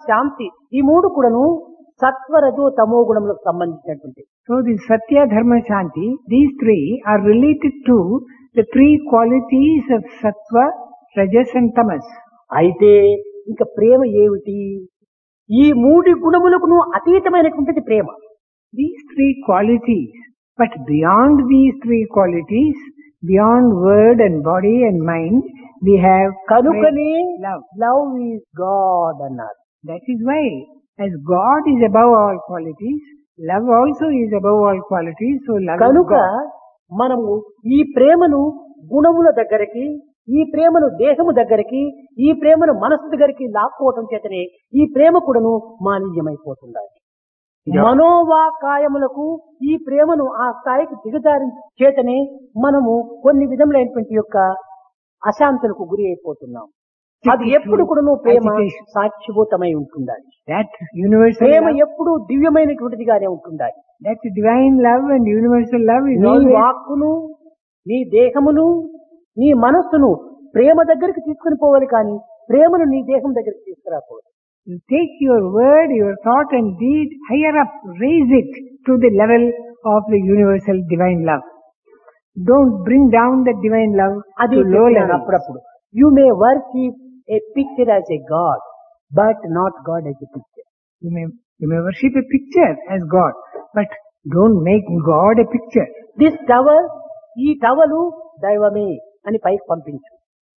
శాంతి ఈ మూడు కూడాను సత్వరజో తమో గుణములకు సంబంధించినటువంటి So the Satya, Dharma, Shanti, these three are related to the three qualities of Sattva, Rajas and Tamas. అయితే ఇంకా ప్రేమ ఏమిటి ఈ మూడు గుణములకును అతీతమైనటువంటిది ప్రేమ These three qualities, but beyond these three qualities, beyond word and body and mind, we have కనుకనే love. Love is God అన్నారు That is why, as God is above all qualities, love also is above all qualities, so love is కనుక God. మనము ఈ ప్రేమను గుణముల దగ్గరికి ఈ ప్రేమను దేహము దగ్గరికి ఈ ప్రేమను మనసు దగ్గరికి లాక్కోవటం చేతనే ఈ ప్రేమ కూడాను మాలిన్యమైపోతుండాలి Yeah. మనోవాకాయములకు ఈ ప్రేమను ఆ స్థాయికి దిగజారి చేతనే మనము కొన్ని విధములైనటువంటి యొక్క అశాంతులకు గురి అయిపోతున్నాం అది ఎప్పుడు కూడాను ప్రేమ Agitation. సాక్షిభూతమై ఉంటుండాలి That universal ప్రేమ love, ఎప్పుడు దివ్యమైనటువంటిదిగానే ఉంటుండాలి that divine love and universal love is నీ always వాక్కును నీ దేహమును నీ మనస్సును ప్రేమ దగ్గరికి తీసుకుని పోవాలి కానీ ప్రేమను నీ దేహం దగ్గరికి తీసుకురాకూడదు You take your word, your thought and deed higher up, raise it to the level of the universal divine love. Don't bring down the divine love అది to low చెప్పినాను level. అప్పుడప్పుడు you may worship a picture as a God but not God as a picture You may, you may worship a picture as God, but don't make God a picture. This tower ఈ towel దైవమే అని పైకి పంపించు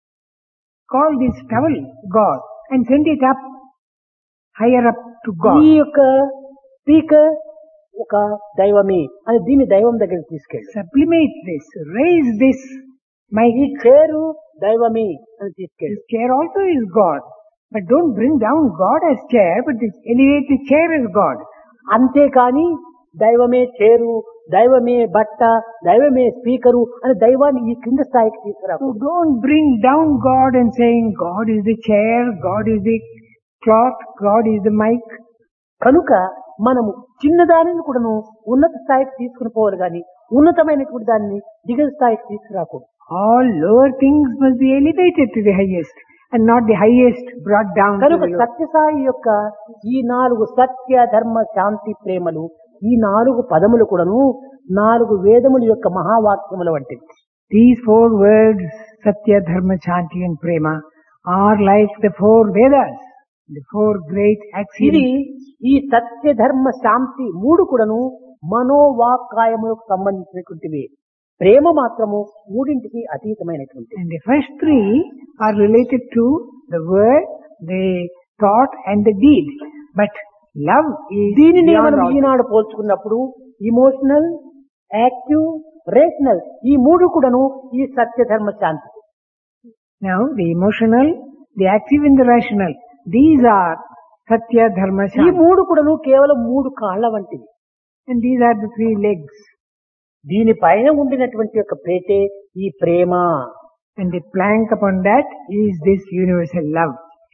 Call this towel God and send it up, higher up to ఈ God. యొక్క speaker ఒక దైవమే అని దీన్ని దైవం దగ్గరికి తీసుకెళ్ళు Sublimate this, raise this. My ఈ చేరు దైవమే అని తీసుకెళ్ళు this chair also is God. But don't bring down God as chair, but this, elevate the chair as God. అంతేకాని దైవమే చేరు దైవమే బట్ట దైవమే స్పీకరు అని దైవాన్ని ఈ కింద స్థాయికి తీసుకురా So don't bring down God and saying God is the chair, God is the cloth, God is the mic. కనుక మనము చిన్నదానిని కూడాను ఉన్నత స్థాయికి తీసుకుని పోవాలి కానీ ఉన్నతమైనటువంటి దాన్ని దిగ స్థాయికి తీసుకురాకూడదు All lower things must be elevated to the highest and not the highest brought down to కనుక the lower. సత్యసాయి యొక్క ఈ నాలుగు సత్య ధర్మ శాంతి ప్రేమలు ఈ నాలుగు పదములు కూడాను నాలుగు వేదముల యొక్క మహావాక్యముల వంటివి These four words, Satya, Dharma, Chanti and Prema, are like the four Vedas, the four great ఇది axioms. ఈ సత్య ధర్మ శాంతి మూడు కూడాను మనోవాకాయములకు సంబంధించినటువంటివి ప్రేమ మాత్రము మూడింటికి అతీతమైనటువంటి And the first three are related to the word, the thought and the deed. But love is దీనిని beyond మనం all ఈనాడు పోల్చుకున్నప్పుడు ఇమోషనల్ యాక్టివ్ రేషనల్ ఈ మూడు కూడాను ఈ సత్య ధర్మ శాంతి Now, the emotional, the active and the rational, these are Satya, Dharma, ఈ Shanti. మూడు కూడాను కేవలం మూడు కాళ్ళ వంటివి And these are the three legs. దీనిపైన ఉండినటువంటి యొక్క ప్రేతే ఈ ప్రేమ And the plank upon that is this universal love.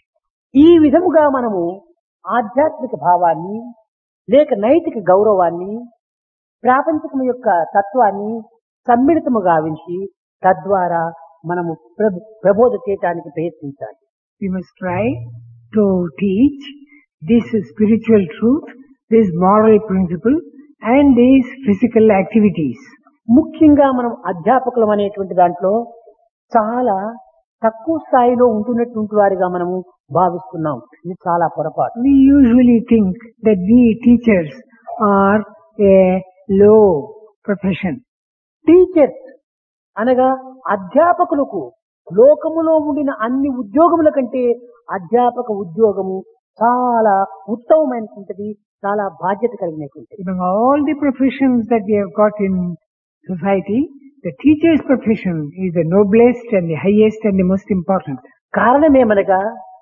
ఈ విధముగా మనము ఆధ్యాత్మిక భావాన్ని లేక నైతిక గౌరవాన్ని ప్రాపంచికం యొక్క తత్వాన్ని సమ్మిళితము గావించి తద్వారా మనము ప్రభ- ప్రబోధ చేయటానికి ప్రయత్నించాలి We must try to teach this spiritual truth, this moral principle, and these physical activities. ముఖ్యంగా మనం అధ్యాపకులం అనేటువంటి దాంట్లో చాలా తక్కువ స్థాయిలో ఉంటున్నటువంటి వారిగా మనము భావిస్తున్నాం ఇది చాలా పొరపాటు We usually think that we teachers are a low profession. Teachers అనగా అధ్యాపకులకు లోకములో ఉండిన అన్ని ఉద్యోగముల కంటే అధ్యాపక ఉద్యోగము చాలా ఉత్తమమైనటువంటిది చాలా బాధ్యత కలిగినటువంటిది Among all the professions that we have got in society, the teacher's profession is the noblest and the highest and the most important. కారణమేమనగా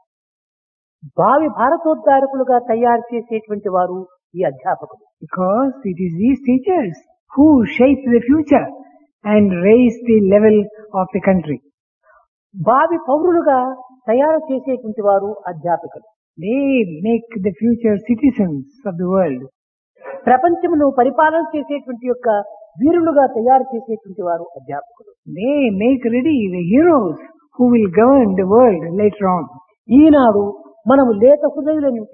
భావి భారతోద్ధారకులుగా తయారు చేసేటువంటి వారు ఈ అధ్యాపకులు Because it is these teachers who shape the future and raise the level of the country. భావి పౌరులుగా తయారు చేసేటువంటి వారు అధ్యాపకులు They make the future citizens of the world. ప్రపంచమును పరిపాలన చేసేటువంటి యొక్క వీరులుగా తయారు చేసేటువంటి వారు అధ్యాపకులు They make ready the heroes who will govern the world later on. ఈనాడు మనము లేత హృదయులను